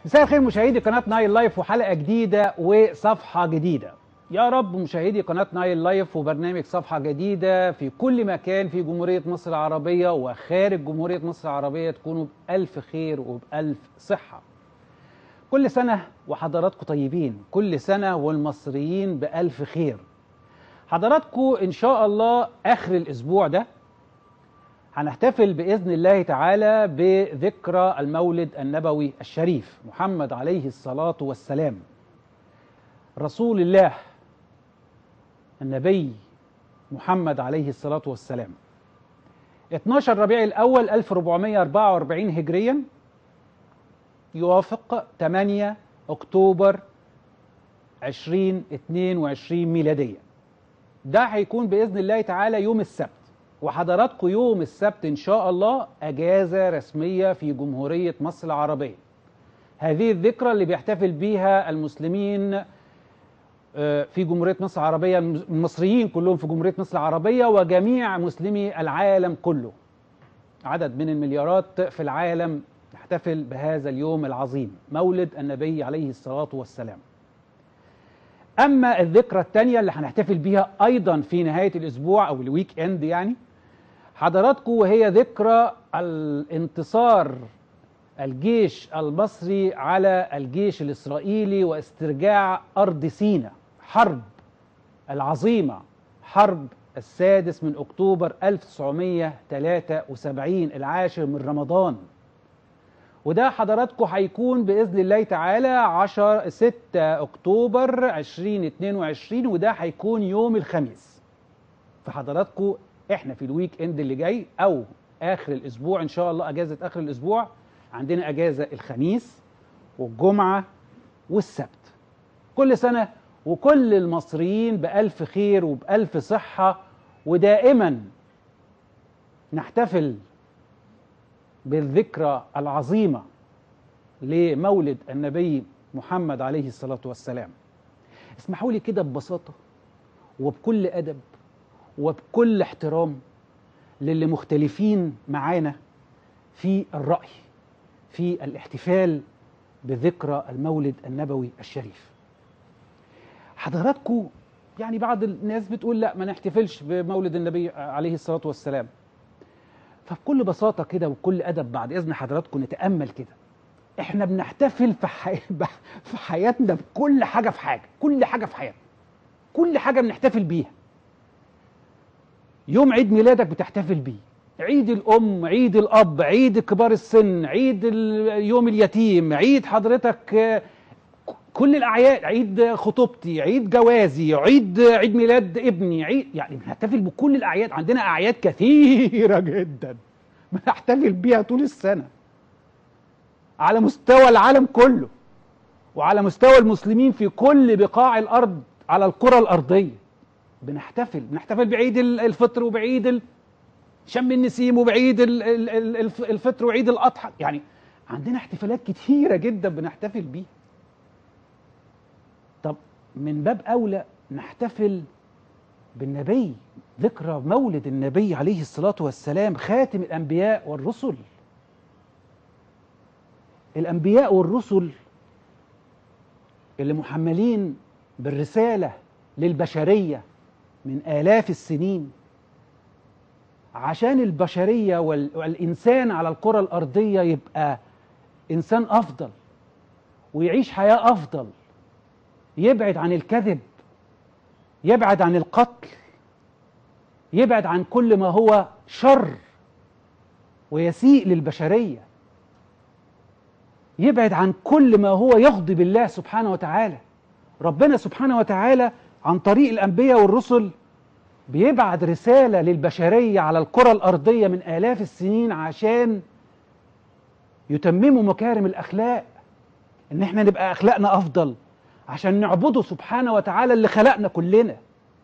مساء الخير مشاهدي قناة نايل لايف وحلقة جديدة وصفحة جديدة يا رب مشاهدي قناة نايل لايف وبرنامج صفحة جديدة في كل مكان في جمهورية مصر العربية وخارج جمهورية مصر العربية تكونوا بألف خير وبألف صحة كل سنة وحضراتكم طيبين كل سنة والمصريين بألف خير حضراتكم إن شاء الله آخر الأسبوع ده هنحتفل بإذن الله تعالى بذكرى المولد النبوي الشريف محمد عليه الصلاة والسلام رسول الله النبي محمد عليه الصلاة والسلام 12 ربيع الأول 1444 هجريا يوافق 8 أكتوبر 2022 ميلاديا ده هيكون بإذن الله تعالى يوم السبت وحضراتكم يوم السبت إن شاء الله أجازة رسمية في جمهورية مصر العربية هذه الذكرى اللي بيحتفل بيها المسلمين في جمهورية مصر العربية المصريين كلهم في جمهورية مصر العربية وجميع مسلمي العالم كله عدد من المليارات في العالم يحتفل بهذا اليوم العظيم مولد النبي عليه الصلاة والسلام أما الذكرى الثانية اللي هنحتفل بيها أيضا في نهاية الأسبوع أو الويك إند يعني حضراتكم وهي ذكرى الانتصار الجيش المصري على الجيش الإسرائيلي واسترجاع أرض سيناء حرب العظيمة حرب السادس من أكتوبر 1973 العاشر من رمضان وده حضراتكم هيكون بإذن الله تعالى 10 6 أكتوبر 2022 وده هيكون يوم الخميس فحضراتكم احنا في الويك اند اللي جاي أو آخر الأسبوع إن شاء الله أجازة آخر الأسبوع عندنا أجازة الخميس والجمعة والسبت كل سنة وكل المصريين بألف خير وبألف صحة ودائما نحتفل بالذكرى العظيمة لمولد النبي محمد عليه الصلاة والسلام اسمحوا لي كده ببساطة وبكل أدب وبكل احترام للي مختلفين معانا في الرأي في الاحتفال بذكرى المولد النبوي الشريف حضراتكم يعني بعض الناس بتقول لا ما نحتفلش بمولد النبي عليه الصلاة والسلام فبكل بساطة كده وبكل أدب بعد إذن حضراتكم نتأمل كده إحنا بنحتفل في, حي... في حياتنا بكل حاجة في حاجة كل حاجة في حياتنا كل حاجة بنحتفل بيها يوم عيد ميلادك بتحتفل بيه عيد الأم عيد الأب عيد كبار السن عيد يوم اليتيم عيد حضرتك كل الأعياد عيد خطوبتي عيد جوازي عيد عيد ميلاد ابني عيد يعني بنحتفل بكل الأعياد عندنا أعياد كثيرة جدا بنحتفل بيها طول السنة على مستوى العالم كله وعلى مستوى المسلمين في كل بقاع الأرض على الكرة الأرضية بنحتفل بنحتفل بعيد الفطر وبعيد شم النسيم وبعيد الفطر وعيد الأضحى يعني عندنا احتفالات كتيرة جدا بنحتفل بيها طب من باب أولى نحتفل بالنبي ذكرى مولد النبي عليه الصلاة والسلام خاتم الأنبياء والرسل الأنبياء والرسل اللي محملين بالرسالة للبشرية من آلاف السنين عشان البشرية والإنسان على الكرة الأرضية يبقى إنسان أفضل ويعيش حياة أفضل يبعد عن الكذب يبعد عن القتل يبعد عن كل ما هو شر ويسيء للبشرية يبعد عن كل ما هو يغضب الله سبحانه وتعالى ربنا سبحانه وتعالى عن طريق الأنبياء والرسل بيبعت رسالة للبشرية على الكرة الأرضية من آلاف السنين عشان يتمموا مكارم الأخلاق إن إحنا نبقى أخلاقنا أفضل عشان نعبده سبحانه وتعالى اللي خلقنا كلنا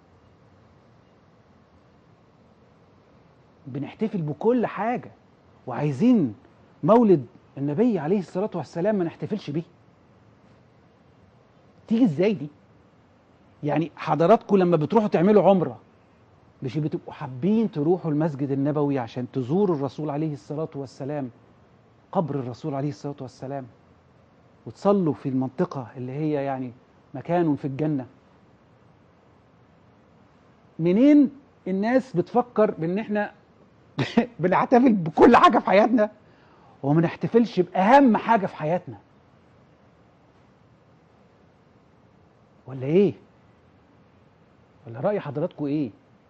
بنحتفل بكل حاجة وعايزين مولد النبي عليه الصلاة والسلام ما نحتفلش بيه تيجي ازاي دي يعني حضراتكم لما بتروحوا تعملوا عمرة مش بتبقوا حابين تروحوا المسجد النبوي عشان تزوروا الرسول عليه الصلاة والسلام قبر الرسول عليه الصلاة والسلام وتصلوا في المنطقة اللي هي يعني مكان في الجنة منين الناس بتفكر بان احنا بنحتفل بكل حاجة في حياتنا وما نحتفلش بأهم حاجة في حياتنا ولا ايه ولا رأي حضراتكم ايه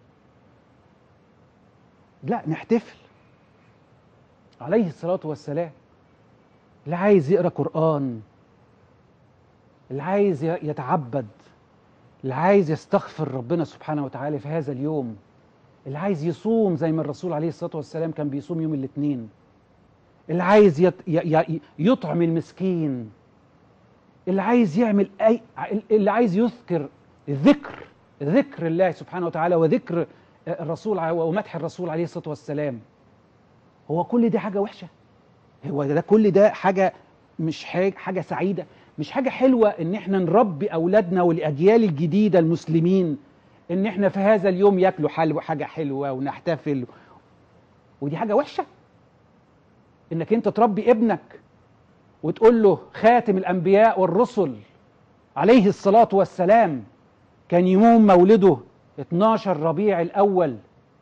لا نحتفل عليه الصلاة والسلام اللي عايز يقرأ قرآن اللي عايز يتعبد اللي عايز يستغفر ربنا سبحانه وتعالى في هذا اليوم اللي عايز يصوم زي ما الرسول عليه الصلاة والسلام كان بيصوم يوم الاثنين اللي عايز يط... ي... يطعم المسكين اللي عايز يعمل أي اللي عايز يذكر ذكر ذكر الله سبحانه وتعالى وذكر الرسول ومدح الرسول عليه الصلاة والسلام هو كل دي حاجة وحشة هو ده كل ده حاجة مش حاجة, حاجة سعيدة مش حاجة حلوة ان احنا نربي اولادنا والاجيال الجديدة المسلمين ان احنا في هذا اليوم ياكلوا حلو حاجة حلوة ونحتفل ودي حاجة وحشة انك انت تربي ابنك وتقول له خاتم الانبياء والرسل عليه الصلاة والسلام كان يوم مولده 12 ربيع الاول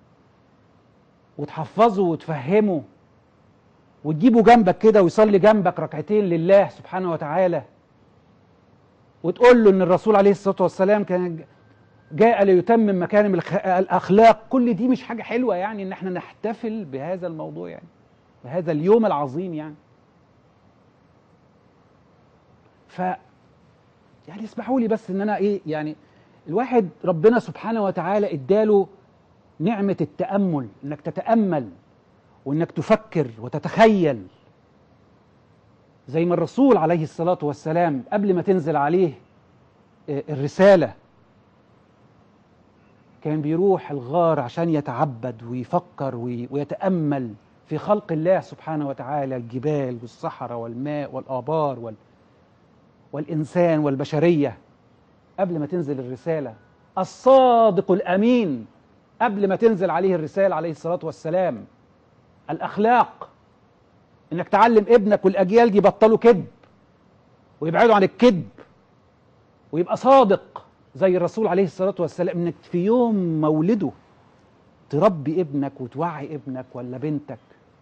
وتحفظه وتفهمه وتجيبه جنبك كده ويصلي جنبك ركعتين لله سبحانه وتعالى وتقول له ان الرسول عليه الصلاه والسلام كان جاء ليتمم مكارم الاخلاق كل دي مش حاجه حلوه يعني ان احنا نحتفل بهذا الموضوع يعني بهذا اليوم العظيم يعني ف يعني اسمحوا لي بس ان انا ايه يعني الواحد ربنا سبحانه وتعالى اداله نعمه التامل انك تتامل وانك تفكر وتتخيل زي ما الرسول عليه الصلاه والسلام قبل ما تنزل عليه الرساله كان بيروح الغار عشان يتعبد ويفكر ويتامل في خلق الله سبحانه وتعالى الجبال والصحراء والماء والابار وال والانسان والبشريه قبل ما تنزل الرساله الصادق الامين قبل ما تنزل عليه الرساله عليه الصلاه والسلام الاخلاق انك تعلم ابنك والاجيال دي يبطلوا كذب ويبعدوا عن الكذب ويبقى صادق زي الرسول عليه الصلاه والسلام انك في يوم مولده تربي ابنك وتوعي ابنك ولا بنتك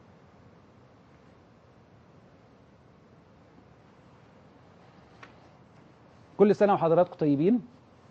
كل سنه وحضراتكم طيبين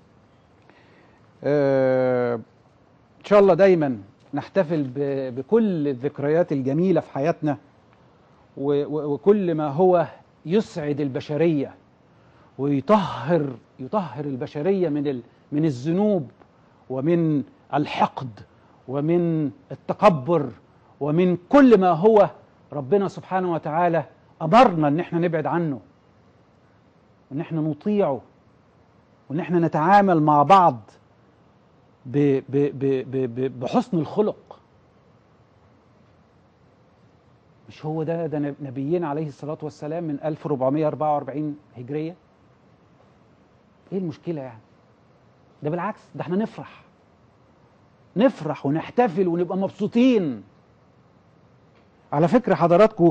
آه ان شاء الله دايما نحتفل بكل الذكريات الجميله في حياتنا وكل ما هو يسعد البشريه ويطهر يطهر البشريه من من الذنوب ومن الحقد ومن التكبر ومن كل ما هو ربنا سبحانه وتعالى امرنا ان احنا نبعد عنه وان احنا نطيعه وان احنا نتعامل مع بعض ب ب ب بحسن الخلق مش هو ده ده نبينا عليه الصلاة والسلام من 1444 هجرية ايه المشكلة يعني ده بالعكس ده احنا نفرح نفرح ونحتفل ونبقى مبسوطين على فكرة حضراتكم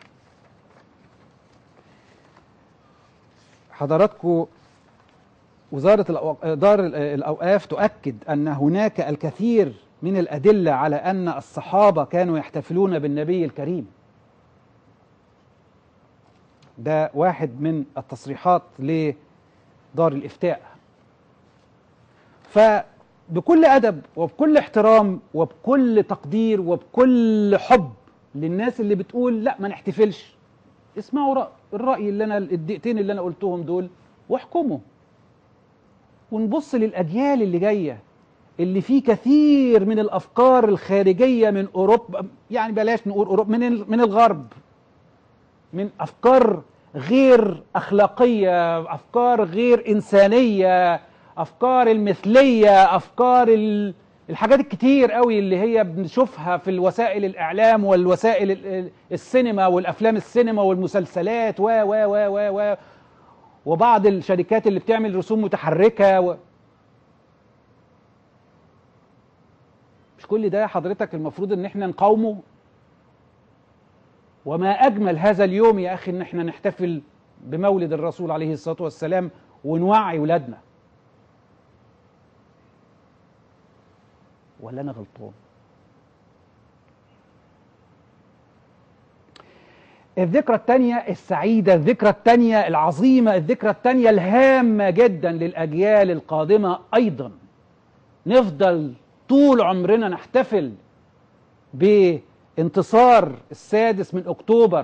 حضراتكم وزارة دار الأوقاف تؤكد أن هناك الكثير من الأدلة على أن الصحابة كانوا يحتفلون بالنبي الكريم ده واحد من التصريحات لدار الإفتاء فبكل أدب وبكل احترام وبكل تقدير وبكل حب للناس اللي بتقول لا ما نحتفلش اسمعوا رأي الرأي اللي أنا الدقيقتين اللي أنا قلتهم دول واحكموا ونبص للأجيال اللي جاية اللي فيه كثير من الأفكار الخارجية من أوروبا يعني بلاش نقول أوروبا من من الغرب من أفكار غير أخلاقية أفكار غير إنسانية أفكار المثلية أفكار الحاجات الكتير قوي اللي هي بنشوفها في الوسائل الإعلام والوسائل السينما والأفلام السينما والمسلسلات و و و و و وبعض الشركات اللي بتعمل رسوم متحركة و... مش كل ده حضرتك المفروض ان احنا نقاومه وما اجمل هذا اليوم يا اخي ان احنا نحتفل بمولد الرسول عليه الصلاة والسلام ونوعي ولادنا ولا أنا غلطان الذكرى الثانية السعيدة الذكرى الثانية العظيمة الذكرى الثانية الهامة جدا للأجيال القادمة أيضا نفضل طول عمرنا نحتفل بانتصار السادس من أكتوبر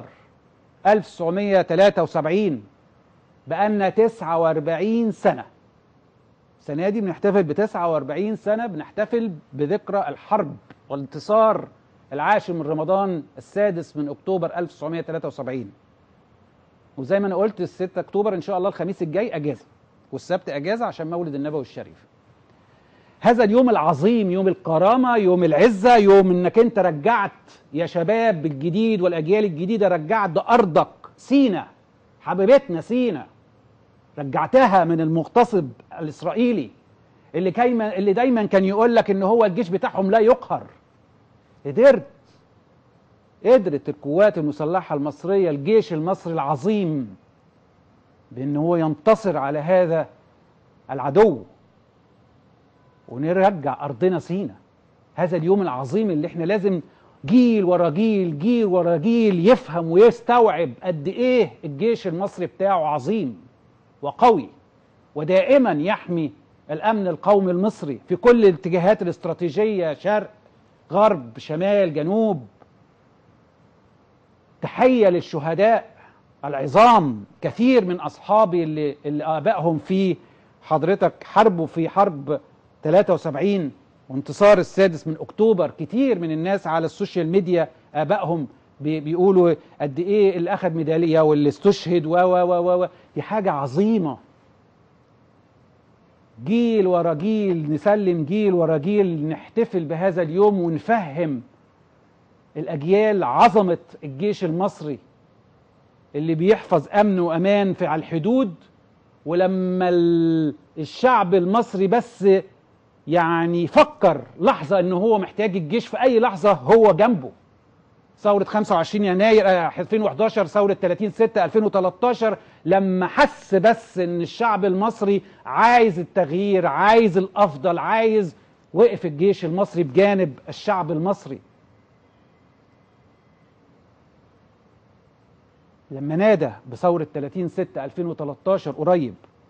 1973 بقالنا 49 سنة السنة دي بنحتفل ب 49 سنة بنحتفل بذكرى الحرب والانتصار العاشر من رمضان السادس من اكتوبر 1973 وزي ما انا قلت ال 6 اكتوبر ان شاء الله الخميس الجاي اجازه والسبت اجازه عشان مولد النبوي الشريف هذا اليوم العظيم يوم الكرامه يوم العزه يوم انك انت رجعت يا شباب الجديد والاجيال الجديده رجعت ارضك سينا حبيبتنا سينا رجعتها من المغتصب الاسرائيلي اللي كايما اللي دايما كان يقول لك ان هو الجيش بتاعهم لا يقهر قدرت قدرت القوات المسلحة المصرية الجيش المصري العظيم بأن هو ينتصر على هذا العدو ونرجع أرضنا سينا هذا اليوم العظيم اللي احنا لازم جيل ورا جيل جيل ورا جيل يفهم ويستوعب قد ايه الجيش المصري بتاعه عظيم وقوي ودائما يحمي الامن القومي المصري في كل الاتجاهات الاستراتيجيه شرق غرب شمال جنوب تحية للشهداء العظام كثير من أصحابي اللي, اللي آبائهم في حضرتك حربوا في حرب 73 وانتصار السادس من أكتوبر كتير من الناس على السوشيال ميديا آبائهم بيقولوا قد إيه اللي أخذ ميدالية واللي استشهد و و و و دي حاجة عظيمة جيل ورا جيل نسلم جيل ورا جيل نحتفل بهذا اليوم ونفهم الأجيال عظمة الجيش المصري اللي بيحفظ أمن وأمان في على الحدود ولما الشعب المصري بس يعني فكر لحظة إن هو محتاج الجيش في أي لحظة هو جنبه ثورة 25 يناير 2011 ثورة 30 6 2013 لما حس بس ان الشعب المصري عايز التغيير عايز الافضل عايز وقف الجيش المصري بجانب الشعب المصري لما نادى بثورة 30 6 2013 قريب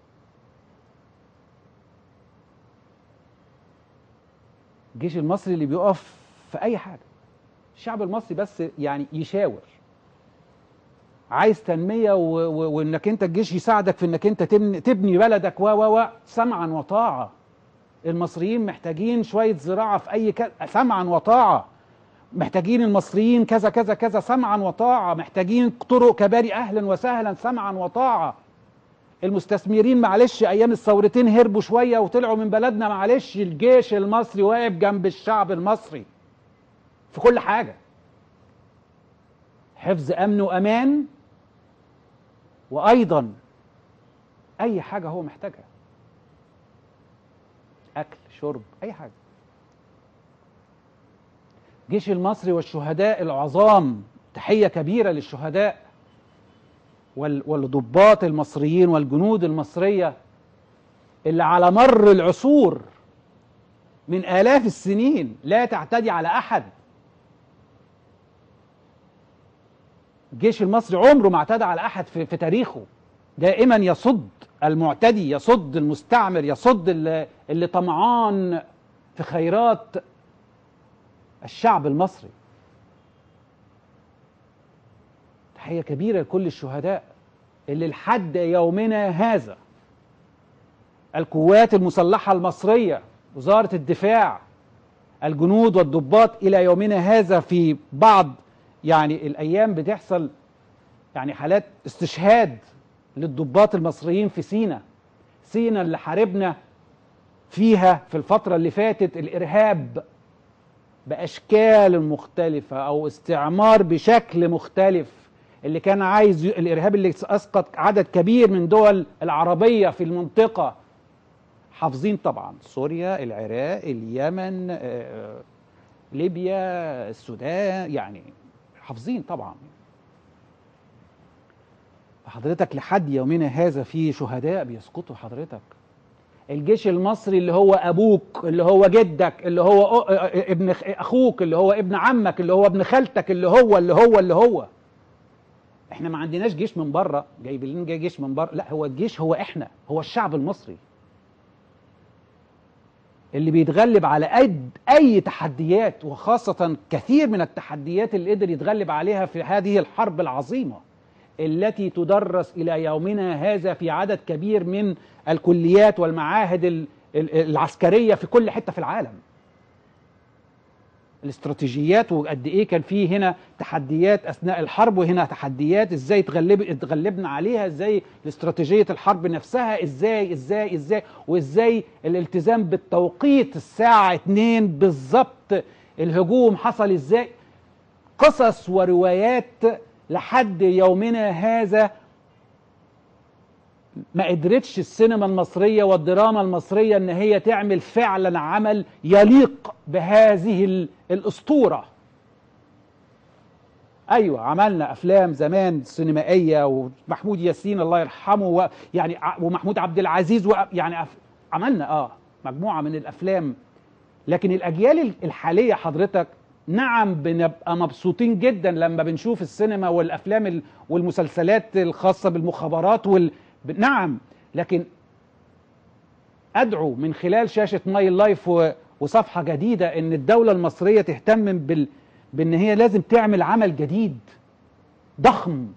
الجيش المصري اللي بيقف في اي حاجه الشعب المصري بس يعني يشاور عايز تنميه و... و... وانك انت الجيش يساعدك في انك انت تبني, تبني بلدك و و و سمعا وطاعه المصريين محتاجين شويه زراعه في اي ك... سمعا وطاعه محتاجين المصريين كذا كذا كذا سمعا وطاعه محتاجين طرق كباري اهلا وسهلا سمعا وطاعه المستثمرين معلش ايام الثورتين هربوا شويه وطلعوا من بلدنا معلش الجيش المصري واقف جنب الشعب المصري في كل حاجه حفظ امن وامان وايضا اي حاجه هو محتاجها اكل شرب اي حاجه الجيش المصري والشهداء العظام تحيه كبيره للشهداء والضباط المصريين والجنود المصريه اللي على مر العصور من آلاف السنين لا تعتدي على أحد الجيش المصري عمره ما اعتدى على أحد في, في تاريخه دائما يصد المعتدي يصد المستعمر يصد اللي, اللي طمعان في خيرات الشعب المصري تحية كبيرة لكل الشهداء اللي لحد يومنا هذا القوات المسلحة المصرية وزارة الدفاع الجنود والضباط إلى يومنا هذا في بعض يعني الأيام بتحصل يعني حالات استشهاد للضباط المصريين في سينا سينا اللي حاربنا فيها في الفترة اللي فاتت الإرهاب بأشكال مختلفة أو استعمار بشكل مختلف اللي كان عايز الإرهاب اللي أسقط عدد كبير من دول العربية في المنطقة حافظين طبعا سوريا العراق اليمن آه، ليبيا السودان يعني حافظين طبعا حضرتك لحد يومنا هذا في شهداء بيسقطوا حضرتك الجيش المصري اللي هو ابوك اللي هو جدك اللي هو أ- أ- ابن خ- اخوك اللي هو ابن عمك اللي هو ابن خالتك اللي هو اللي هو اللي هو احنا ما عندناش جيش من بره جايبين لنا جيش من بره لا هو الجيش هو احنا هو الشعب المصري اللي بيتغلب على أي, اي تحديات وخاصه كثير من التحديات اللي قدر يتغلب عليها في هذه الحرب العظيمه التي تدرس الى يومنا هذا في عدد كبير من الكليات والمعاهد ال- ال- العسكريه في كل حته في العالم الاستراتيجيات وقد ايه كان في هنا تحديات اثناء الحرب وهنا تحديات ازاي تغلب اتغلبنا عليها ازاي استراتيجيه الحرب نفسها ازاي ازاي ازاي وازاي الالتزام بالتوقيت الساعه 2 بالظبط الهجوم حصل ازاي قصص وروايات لحد يومنا هذا ما قدرتش السينما المصرية والدراما المصرية ان هي تعمل فعلا عمل يليق بهذه ال- الاسطورة ايوه عملنا افلام زمان سينمائية ومحمود ياسين الله يرحمه و يعني ع- ومحمود عبد العزيز و يعني أف- عملنا اه مجموعة من الافلام لكن الاجيال ال- الحالية حضرتك نعم بنبقى مبسوطين جدا لما بنشوف السينما والافلام ال- والمسلسلات الخاصة بالمخابرات وال ب- نعم لكن ادعو من خلال شاشه ماي لايف و- وصفحه جديده ان الدوله المصريه تهتم بال بان هي لازم تعمل عمل جديد ضخم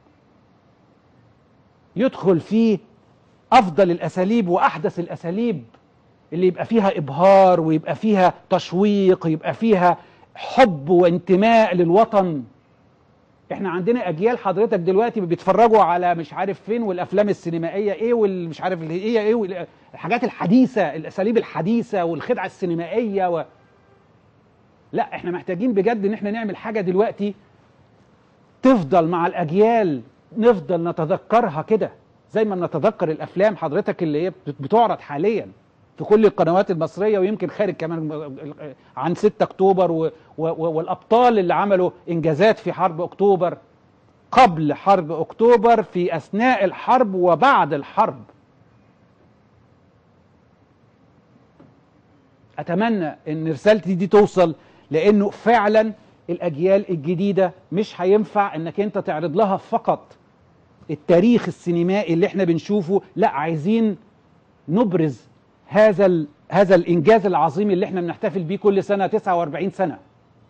يدخل فيه افضل الاساليب واحدث الاساليب اللي يبقى فيها ابهار ويبقى فيها تشويق يبقى فيها حب وانتماء للوطن احنا عندنا اجيال حضرتك دلوقتي بيتفرجوا على مش عارف فين والافلام السينمائيه ايه والمش عارف اللي هي ايه وال- الحاجات الحديثه الاساليب الحديثه والخدعه السينمائيه و... لا احنا محتاجين بجد ان احنا نعمل حاجه دلوقتي تفضل مع الاجيال نفضل نتذكرها كده زي ما نتذكر الافلام حضرتك اللي هي بت- بتعرض حاليا في كل القنوات المصريه ويمكن خارج كمان عن 6 اكتوبر و... و... والابطال اللي عملوا انجازات في حرب اكتوبر قبل حرب اكتوبر في اثناء الحرب وبعد الحرب اتمنى ان رسالتي دي توصل لانه فعلا الاجيال الجديده مش هينفع انك انت تعرض لها فقط التاريخ السينمائي اللي احنا بنشوفه لا عايزين نبرز هذا ال... هذا الانجاز العظيم اللي احنا بنحتفل بيه كل سنه 49 سنه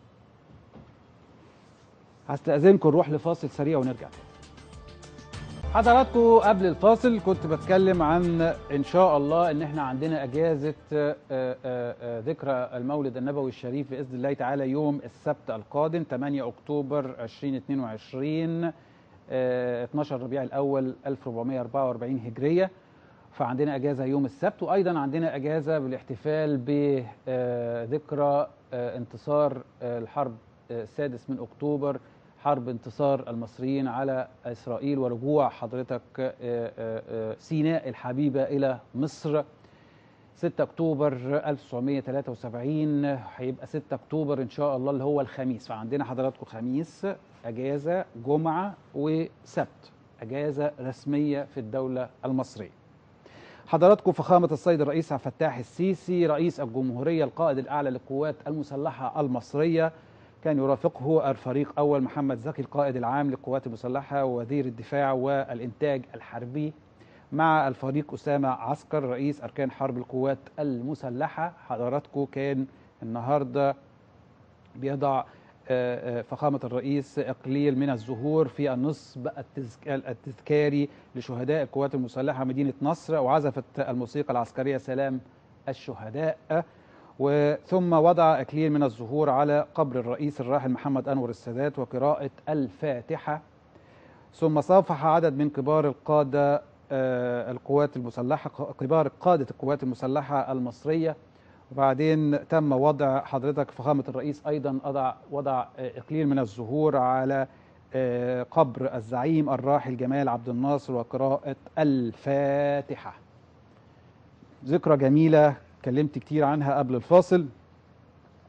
هستأذنكم نروح لفاصل سريع ونرجع تاني. حضراتكم قبل الفاصل كنت بتكلم عن ان شاء الله ان احنا عندنا اجازه آه، آه، آه، ذكرى المولد النبوي الشريف باذن الله تعالى يوم السبت القادم 8 اكتوبر 2022 آه، 12 ربيع الاول 1444 هجريه فعندنا اجازه يوم السبت وايضا عندنا اجازه بالاحتفال بذكرى انتصار آه، الحرب آه، السادس من اكتوبر حرب انتصار المصريين على اسرائيل ورجوع حضرتك آه، آه، آه، سيناء الحبيبه الى مصر 6 اكتوبر 1973 هيبقى 6 اكتوبر ان شاء الله اللي هو الخميس فعندنا حضراتكم خميس اجازه جمعه وسبت اجازه رسميه في الدوله المصريه حضراتكم فخامة السيد الرئيس عبد الفتاح السيسي رئيس الجمهورية القائد الأعلى للقوات المسلحة المصرية كان يرافقه الفريق أول محمد زكي القائد العام للقوات المسلحة ووزير الدفاع والإنتاج الحربي مع الفريق أسامة عسكر رئيس أركان حرب القوات المسلحة حضراتكم كان النهاردة بيضع آه، آه، فخامة الرئيس إقليل من الزهور في النصب التذك- التذكاري لشهداء القوات المسلحة مدينة نصر وعزفت الموسيقى العسكرية سلام الشهداء وثم وضع إكليل من الزهور على قبر الرئيس الراحل محمد أنور السادات وقراءة الفاتحة ثم صافح عدد من كبار القادة آه، القوات المسلحة كبار قادة القوات المسلحة المصرية وبعدين تم وضع حضرتك فخامة الرئيس أيضا وضع وضع آه، إقليل من الزهور على آه، قبر الزعيم الراحل جمال عبد الناصر وقراءة الفاتحة ذكرى جميلة اتكلمت كتير عنها قبل الفاصل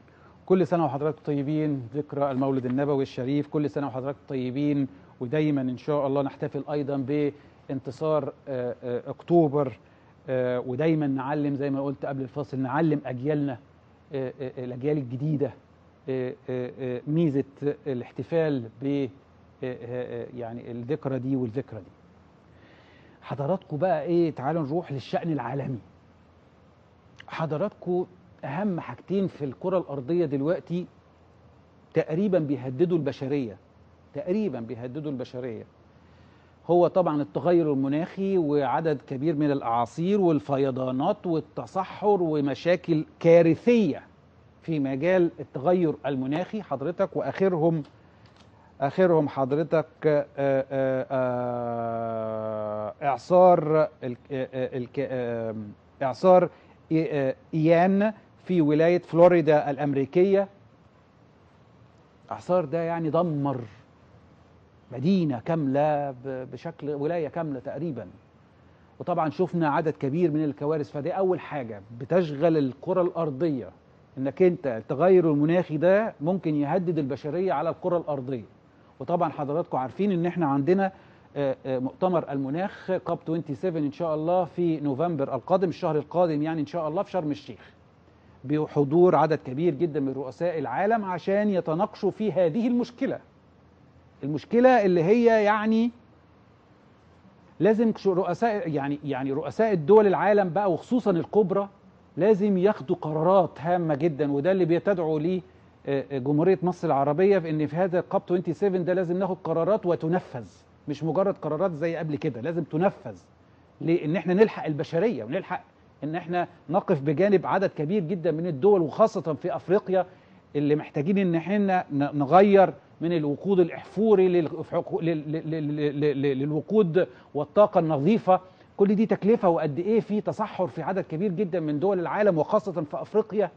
كل سنة وحضراتكم طيبين ذكرى المولد النبوي الشريف كل سنة وحضراتكم طيبين ودايما إن شاء الله نحتفل أيضا بانتصار آه، آه، أكتوبر آه، ودايما نعلم زي ما قلت قبل الفاصل نعلم أجيالنا آه، آه، الأجيال الجديدة آه، آه، آه، ميزة الاحتفال ب آه، آه، يعني الذكرى دي والذكرى دي حضراتكم بقى ايه تعالوا نروح للشأن العالمي حضراتكم اهم حاجتين في الكرة الارضية دلوقتي تقريبا بيهددوا البشرية تقريبا بيهددوا البشرية هو طبعا التغير المناخي وعدد كبير من الاعاصير والفيضانات والتصحر ومشاكل كارثية في مجال التغير المناخي حضرتك واخرهم اخرهم حضرتك آه، آه، آه، اعصار ال- آه، آه، الك- آه، اعصار إي- آه، ايان في ولايه فلوريدا الامريكيه اعصار ده يعني دمر مدينه كامله ب- بشكل ولايه كامله تقريبا وطبعا شفنا عدد كبير من الكوارث فدي اول حاجه بتشغل الكره الارضيه انك انت التغير المناخي ده ممكن يهدد البشريه على الكره الارضيه وطبعا حضراتكم عارفين ان احنا عندنا آه، آه، مؤتمر المناخ كاب 27 ان شاء الله في نوفمبر القادم الشهر القادم يعني ان شاء الله في شرم الشيخ بحضور عدد كبير جدا من رؤساء العالم عشان يتناقشوا في هذه المشكله المشكله اللي هي يعني لازم شو- رؤساء يعني يعني رؤساء الدول العالم بقى وخصوصا الكبرى لازم ياخدوا قرارات هامه جدا وده اللي بيتدعو ليه آه، آه، جمهوريه مصر العربيه في ان في هذا كاب 27 ده لازم ناخد قرارات وتنفذ مش مجرد قرارات زي قبل كده لازم تنفذ لان احنا نلحق البشريه ونلحق ان احنا نقف بجانب عدد كبير جدا من الدول وخاصه في افريقيا اللي محتاجين ان احنا ن- نغير من الوقود الاحفوري للف- لل- لل- لل- لل- للوقود والطاقه النظيفه كل دي تكلفه وقد ايه في تصحر في عدد كبير جدا من دول العالم وخاصه في افريقيا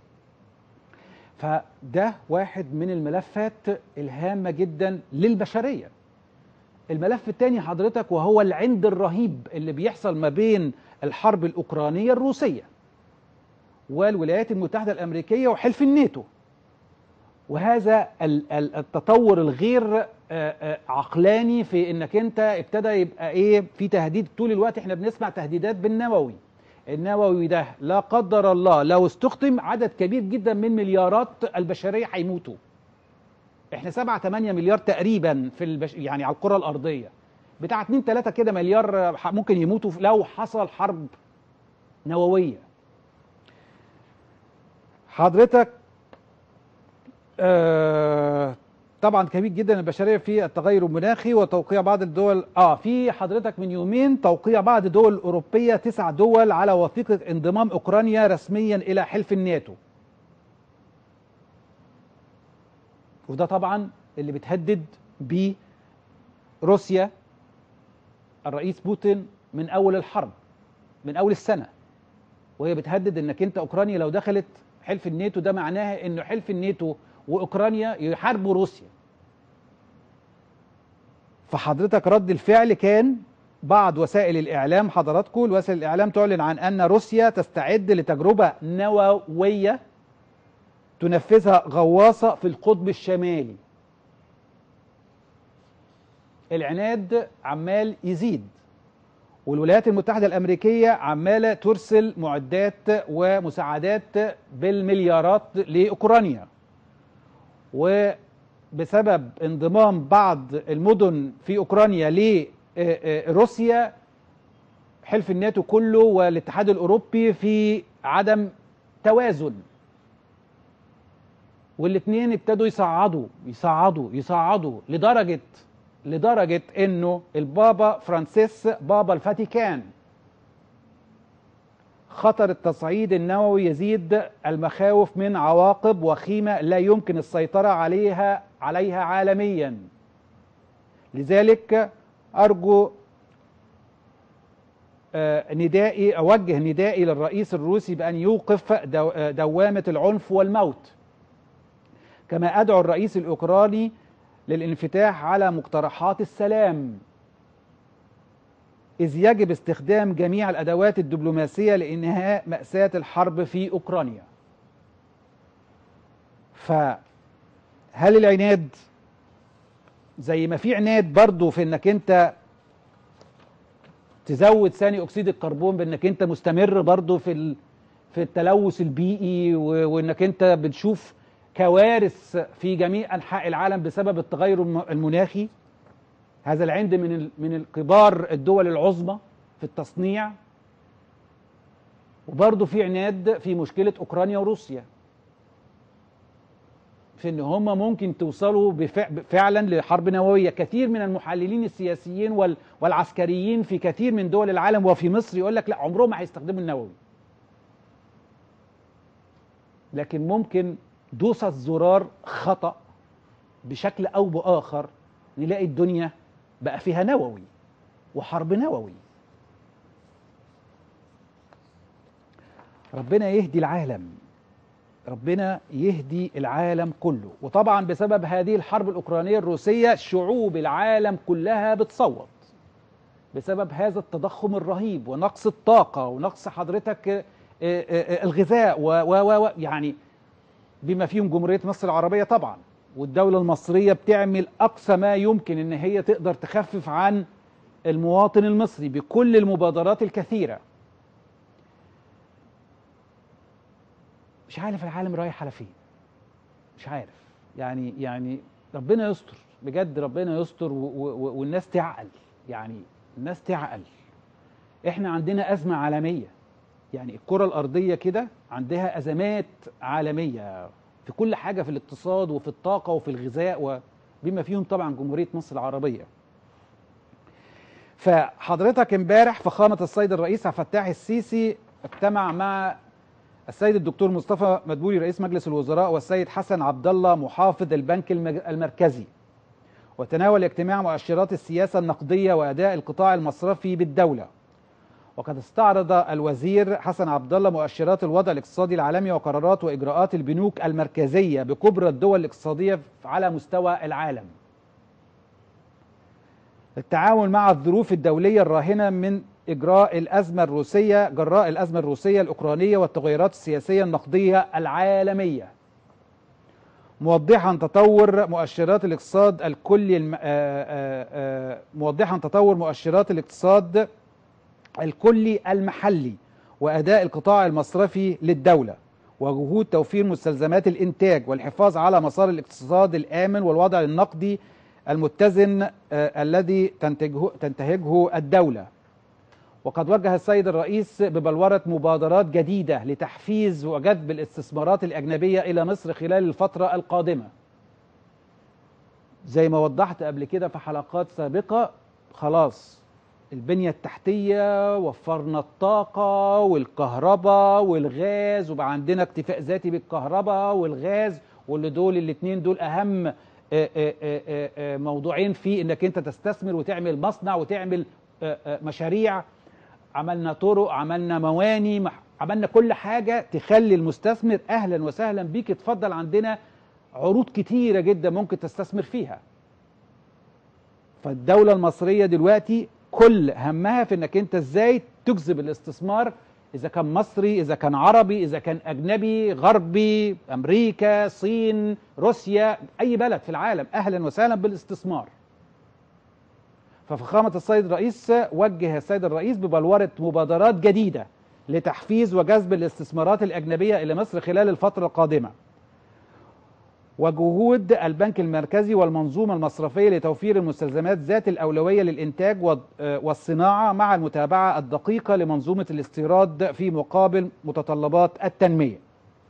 فده واحد من الملفات الهامه جدا للبشريه الملف الثاني حضرتك وهو العند الرهيب اللي بيحصل ما بين الحرب الاوكرانيه الروسيه والولايات المتحده الامريكيه وحلف الناتو وهذا ال- ال- التطور الغير آه، آه، عقلاني في انك انت ابتدى يبقى ايه في تهديد طول الوقت احنا بنسمع تهديدات بالنووي النووي ده لا قدر الله لو استخدم عدد كبير جدا من مليارات البشريه هيموتوا احنا 7 8 مليار تقريبا في البش... يعني على الكره الارضيه بتاع 2 3 كده مليار ح- ممكن يموتوا لو حصل حرب نوويه حضرتك آه طبعا كبير جدا البشريه في التغير المناخي وتوقيع بعض الدول اه في حضرتك من يومين توقيع بعض الدول الاوروبيه تسع دول على وثيقه انضمام اوكرانيا رسميا الى حلف الناتو وده طبعا اللي بتهدد بيه روسيا الرئيس بوتين من اول الحرب من اول السنه وهي بتهدد انك انت اوكرانيا لو دخلت حلف الناتو ده معناها انه حلف الناتو واوكرانيا يحاربوا روسيا فحضرتك رد الفعل كان بعض وسائل الاعلام حضراتكم وسائل الاعلام تعلن عن ان روسيا تستعد لتجربه نوويه تنفذها غواصه في القطب الشمالي العناد عمال يزيد والولايات المتحدة الأمريكية عمالة ترسل معدات ومساعدات بالمليارات لأوكرانيا وبسبب انضمام بعض المدن في أوكرانيا لروسيا حلف الناتو كله والاتحاد الأوروبي في عدم توازن والاثنين ابتدوا يصعدوا يصعدوا يصعدوا لدرجة لدرجة انه البابا فرانسيس بابا الفاتيكان خطر التصعيد النووي يزيد المخاوف من عواقب وخيمة لا يمكن السيطرة عليها عليها عالميا لذلك أرجو آه، ندائي أوجه ندائي للرئيس الروسي بأن يوقف دو- آه، دوامة العنف والموت كما أدعو الرئيس الأوكراني للانفتاح على مقترحات السلام إذ يجب استخدام جميع الأدوات الدبلوماسية لإنهاء مأساة الحرب في أوكرانيا فهل العناد زي ما في عناد برضو في انك انت تزود ثاني اكسيد الكربون بانك انت مستمر برضو في ال... في التلوث البيئي و... وانك انت بتشوف كوارث في جميع انحاء العالم بسبب التغير الم- المناخي هذا العند من ال... من الكبار الدول العظمى في التصنيع وبرضه في عناد في مشكله اوكرانيا وروسيا في ان هم ممكن توصلوا بفع- فعلا لحرب نوويه كثير من المحللين السياسيين وال- والعسكريين في كثير من دول العالم وفي مصر يقول لك لا عمرهم ما هيستخدموا النووي لكن ممكن دوسة زرار خطأ بشكل او باخر نلاقي الدنيا بقى فيها نووي وحرب نووي ربنا يهدي العالم ربنا يهدي العالم كله وطبعا بسبب هذه الحرب الأوكرانية الروسية شعوب العالم كلها بتصوت بسبب هذا التضخم الرهيب ونقص الطاقة ونقص حضرتك آه، آه، آه، الغذاء و و و يعني بما فيهم جمهورية مصر العربية طبعا والدولة المصرية بتعمل أقصى ما يمكن إن هي تقدر تخفف عن المواطن المصري بكل المبادرات الكثيرة مش عارف العالم رايح على فين مش عارف يعني يعني ربنا يستر بجد ربنا يستر و و والناس تعقل يعني الناس تعقل احنا عندنا أزمة عالمية يعني الكرة الأرضية كده عندها أزمات عالمية في كل حاجة في الاقتصاد وفي الطاقة وفي الغذاء وبما فيهم طبعا جمهورية مصر العربية فحضرتك امبارح فخامة السيد الرئيس عبد الفتاح السيسي اجتمع مع السيد الدكتور مصطفى مدبولي رئيس مجلس الوزراء والسيد حسن عبد الله محافظ البنك المج- المركزي وتناول اجتماع مؤشرات السياسة النقدية وأداء القطاع المصرفي بالدولة وقد استعرض الوزير حسن عبد الله مؤشرات الوضع الاقتصادي العالمي وقرارات واجراءات البنوك المركزيه بكبرى الدول الاقتصاديه على مستوى العالم. التعامل مع الظروف الدوليه الراهنه من اجراء الازمه الروسيه جراء الازمه الروسيه الاوكرانيه والتغيرات السياسيه النقديه العالميه. موضحا تطور مؤشرات الاقتصاد الكلي الم... آآ آآ موضحا تطور مؤشرات الاقتصاد الكلي المحلي واداء القطاع المصرفي للدوله وجهود توفير مستلزمات الانتاج والحفاظ على مسار الاقتصاد الامن والوضع النقدي المتزن آه، الذي تنتجه تنتهجه الدوله وقد وجه السيد الرئيس ببلوره مبادرات جديده لتحفيز وجذب الاستثمارات الاجنبيه الى مصر خلال الفتره القادمه زي ما وضحت قبل كده في حلقات سابقه خلاص البنية التحتية وفرنا الطاقة والكهرباء والغاز وبقى عندنا اكتفاء ذاتي بالكهرباء والغاز واللي دول الاتنين دول أهم آه، آه، آه، آه، موضوعين في انك انت تستثمر وتعمل مصنع وتعمل آه، آه، مشاريع عملنا طرق عملنا مواني مح- عملنا كل حاجة تخلي المستثمر أهلا وسهلا بيك اتفضل عندنا عروض كتيرة جدا ممكن تستثمر فيها فالدولة المصرية دلوقتي كل همها في انك انت ازاي تجذب الاستثمار اذا كان مصري اذا كان عربي اذا كان اجنبي غربي امريكا صين روسيا اي بلد في العالم اهلا وسهلا بالاستثمار ففخامة السيد الرئيس وجه السيد الرئيس ببلورة مبادرات جديدة لتحفيز وجذب الاستثمارات الأجنبية إلى مصر خلال الفترة القادمة وجهود البنك المركزي والمنظومة المصرفية لتوفير المستلزمات ذات الأولوية للإنتاج وال- آه، والصناعة مع المتابعة الدقيقة لمنظومة الاستيراد في مقابل متطلبات التنمية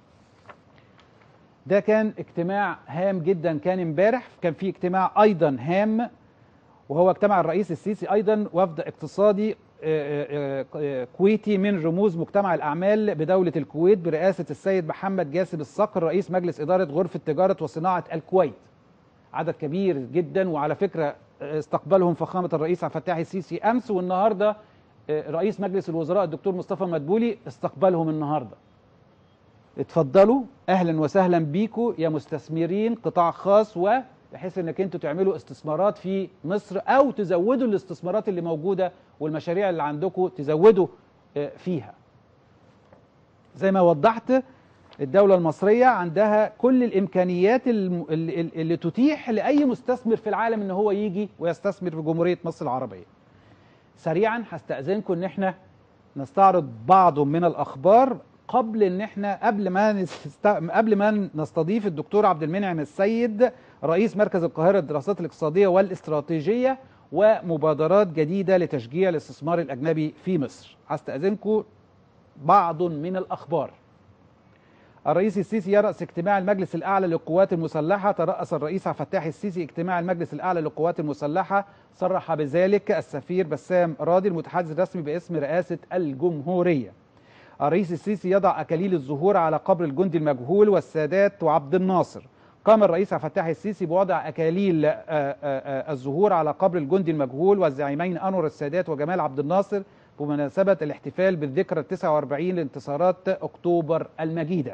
ده كان اجتماع هام جدا كان امبارح كان في اجتماع أيضا هام وهو اجتمع الرئيس السيسي ايضا وفد اقتصادي آه، آه، آه، كويتي من رموز مجتمع الاعمال بدوله الكويت برئاسه السيد محمد جاسم الصقر رئيس مجلس اداره غرفه تجاره وصناعه الكويت. عدد كبير جدا وعلى فكره آه، استقبلهم فخامه الرئيس عبد الفتاح السيسي امس والنهارده آه، رئيس مجلس الوزراء الدكتور مصطفى مدبولي استقبلهم النهارده. اتفضلوا اهلا وسهلا بيكم يا مستثمرين قطاع خاص و بحيث انك انتوا تعملوا استثمارات في مصر او تزودوا الاستثمارات اللي موجوده والمشاريع اللي عندكم تزودوا آه، فيها. زي ما وضحت الدولة المصرية عندها كل الإمكانيات الم- اللي, اللي تتيح لأي مستثمر في العالم إن هو يجي ويستثمر في جمهورية مصر العربية سريعا هستأذنكم إن احنا نستعرض بعض من الأخبار قبل إن احنا قبل ما نست... قبل ما نستضيف الدكتور عبد المنعم السيد رئيس مركز القاهرة للدراسات الاقتصادية والاستراتيجية ومبادرات جديدة لتشجيع الاستثمار الأجنبي في مصر هستأذنكم بعض من الأخبار الرئيس السيسي يرأس اجتماع المجلس الأعلى للقوات المسلحة ترأس الرئيس عبد الفتاح السيسي اجتماع المجلس الأعلى للقوات المسلحة صرح بذلك السفير بسام راضي المتحدث الرسمي باسم رئاسة الجمهورية الرئيس السيسي يضع أكاليل الزهور على قبر الجندي المجهول والسادات وعبد الناصر قام الرئيس عبد الفتاح السيسي بوضع أكاليل آه، آه، آه، الزهور على قبر الجندي المجهول والزعيمين أنور السادات وجمال عبد الناصر بمناسبة الاحتفال بالذكرى 49 لانتصارات أكتوبر المجيدة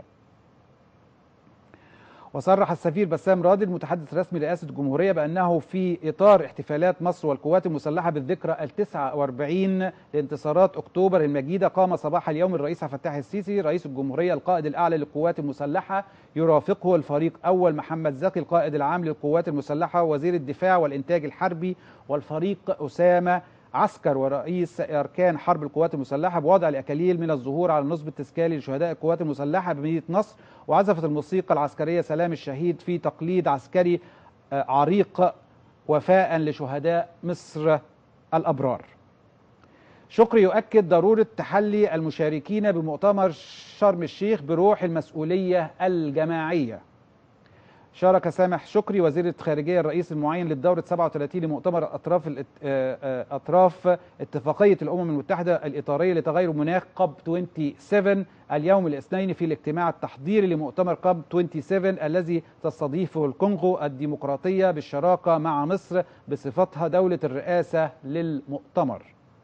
وصرح السفير بسام راضي المتحدث الرسمي لرئاسة الجمهورية بأنه في إطار احتفالات مصر والقوات المسلحة بالذكرى ال 49 لانتصارات أكتوبر المجيدة قام صباح اليوم الرئيس عبد الفتاح السيسي رئيس الجمهورية القائد الأعلى للقوات المسلحة يرافقه الفريق أول محمد زكي القائد العام للقوات المسلحة وزير الدفاع والإنتاج الحربي والفريق أسامة عسكر ورئيس أركان حرب القوات المسلحة بوضع الأكاليل من الزهور على النصب التذكاري لشهداء القوات المسلحة بمدينة نصر وعزفت الموسيقى العسكرية سلام الشهيد في تقليد عسكري آه، عريق وفاء لشهداء مصر الأبرار شكري يؤكد ضرورة تحلي المشاركين بمؤتمر شرم الشيخ بروح المسؤولية الجماعية شارك سامح شكري وزير الخارجيه الرئيس المعين للدوره 37 لمؤتمر اطراف الات- آه، آه، اطراف اتفاقيه الامم المتحده الاطاريه لتغير المناخ كوب 27 اليوم الاثنين في الاجتماع التحضيري لمؤتمر كوب 27 الذي تستضيفه الكونغو الديمقراطيه بالشراكه مع مصر بصفتها دوله الرئاسه للمؤتمر.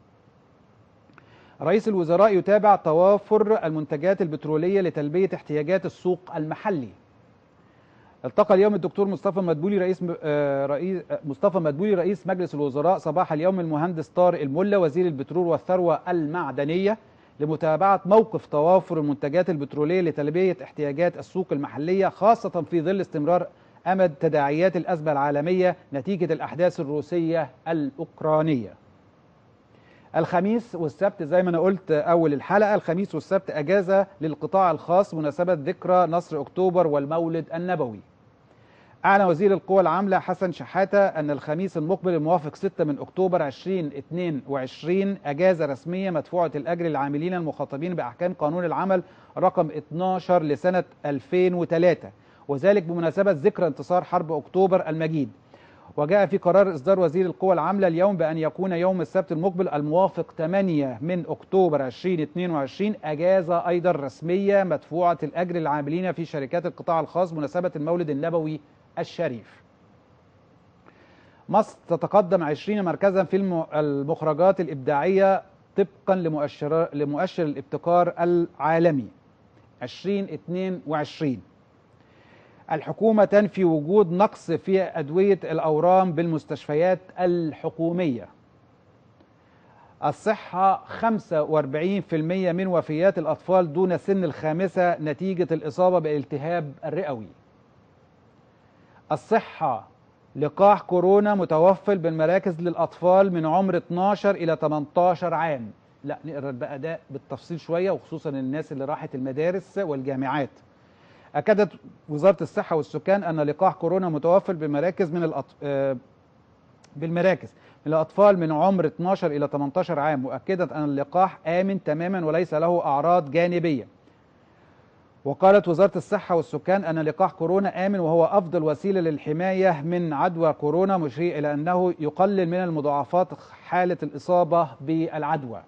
رئيس الوزراء يتابع توافر المنتجات البتروليه لتلبيه احتياجات السوق المحلي. التقى اليوم الدكتور مصطفى مدبولي رئيس آه، رئيس آه، مصطفى مدبولي رئيس مجلس الوزراء صباح اليوم المهندس طارق الملا وزير البترول والثروه المعدنيه لمتابعه موقف توافر المنتجات البتروليه لتلبيه احتياجات السوق المحليه خاصه في ظل استمرار امد تداعيات الازمه العالميه نتيجه الاحداث الروسيه الاوكرانيه. الخميس والسبت زي ما انا قلت اول الحلقه الخميس والسبت اجازه للقطاع الخاص مناسبه ذكرى نصر اكتوبر والمولد النبوي. أعلن وزير القوى العاملة حسن شحاتة أن الخميس المقبل الموافق 6 من أكتوبر 2022 أجازة رسمية مدفوعة الأجر للعاملين المخاطبين بأحكام قانون العمل رقم 12 لسنة 2003 وذلك بمناسبة ذكرى انتصار حرب أكتوبر المجيد وجاء في قرار إصدار وزير القوى العاملة اليوم بأن يكون يوم السبت المقبل الموافق 8 من أكتوبر 2022 أجازة أيضا رسمية مدفوعة الأجر للعاملين في شركات القطاع الخاص مناسبة المولد النبوي الشريف مصر تتقدم 20 مركزا في الم- المخرجات الإبداعية طبقا لمؤشر لمؤشر الابتكار العالمي 2022 الحكومة تنفي وجود نقص في أدوية الأورام بالمستشفيات الحكومية الصحة 45% من وفيات الأطفال دون سن الخامسة نتيجة الإصابة بالالتهاب الرئوي الصحة لقاح كورونا متوفر بالمراكز للأطفال من عمر 12 إلى 18 عام لا نقرا بقى ده بالتفصيل شوية وخصوصا الناس اللي راحت المدارس والجامعات أكدت وزارة الصحة والسكان أن لقاح كورونا متوفر بمراكز من الأط... آه، بالمراكز من الأطفال من عمر 12 إلى 18 عام مؤكدة أن اللقاح آمن تماما وليس له أعراض جانبية وقالت وزارة الصحة والسكان أن لقاح كورونا آمن وهو أفضل وسيلة للحماية من عدوى كورونا مشير إلى أنه يقلل من المضاعفات حالة الإصابة بالعدوى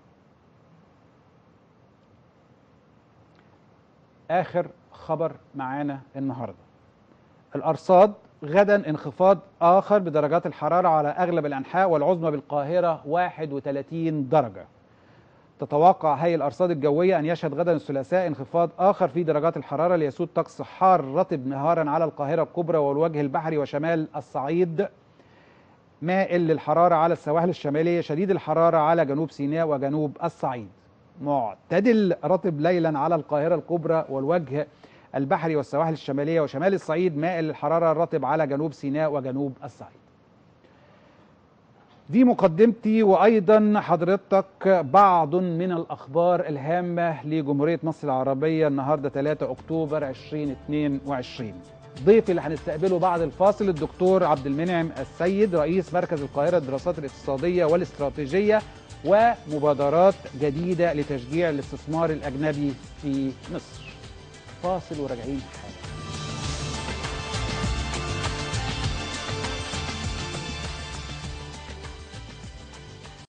آخر خبر معانا النهاردة الأرصاد غدا انخفاض آخر بدرجات الحرارة على أغلب الأنحاء والعظمى بالقاهرة 31 درجة تتوقع هيئة الأرصاد الجوية أن يشهد غدا الثلاثاء انخفاض آخر في درجات الحرارة ليسود طقس حار رطب نهارا على القاهرة الكبرى والوجه البحري وشمال الصعيد مائل للحرارة على السواحل الشمالية شديد الحرارة على جنوب سيناء وجنوب الصعيد معتدل رطب ليلا على القاهرة الكبرى والوجه البحري والسواحل الشمالية وشمال الصعيد مائل للحرارة الرطب على جنوب سيناء وجنوب الصعيد دي مقدمتي وايضا حضرتك بعض من الاخبار الهامه لجمهوريه مصر العربيه النهارده 3 اكتوبر 2022 ضيفي اللي هنستقبله بعد الفاصل الدكتور عبد المنعم السيد رئيس مركز القاهره للدراسات الاقتصاديه والاستراتيجيه ومبادرات جديده لتشجيع الاستثمار الاجنبي في مصر فاصل وراجعين حالا